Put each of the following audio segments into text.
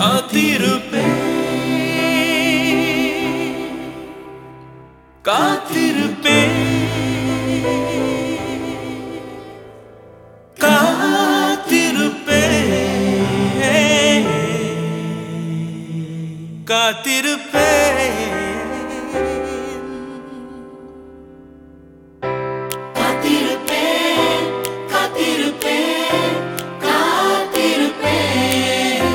காத்திருப்பேன் காத்திருப்பேன் காத்திருப்பேன் காத்திருப்பேன் காத்திருப்பேன் காத்திருப்பேன்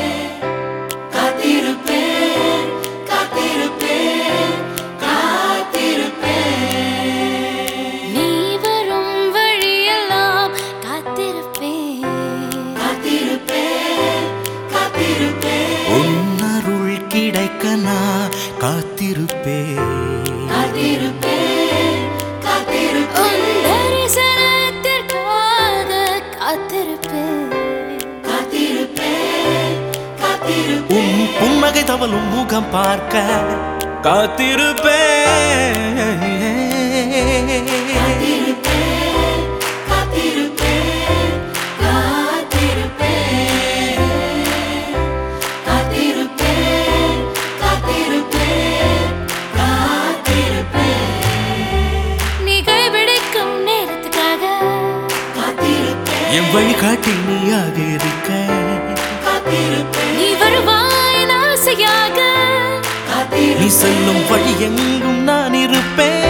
காத்திருப்பேன் காத்திருப்பேன் காத்திருப்பேன் காத்திருப்பேன் நீ வரும் வழியெல்லாம் காத்திருப்பேன் காத்திருப்பேன் காத்திருப்பேன் உன்னருள் கிடைக்க நான் காத்திருப்பேன் காத்திருப்பேன் காத்திருப்பேன் உன் தரிசனத்திற்காக காத்திருப்பேன் காத்திருப்பேன் காத்திருப்பேன் உன் புன்னகை தவழும் முகம் பார்க்க காத்திருப்பேன் காத்திருப்பேன் காத்திருப்பேன் காத்திருப்பேன் காத்திருப்பேன் காத்திருப்பேன் காத்திருப்பேன் நீ கைபிடிக்கும் நேரத்துக்காக காத்திருப்பேன் என் வழிகாட்டி நீயாக இருக்க காத்திருப்பேன் நீ வருவாய் ஆசையாக நீ காத்திருப்பேன் செல்லும் வழி எங்கும் நான் இருப்பேன்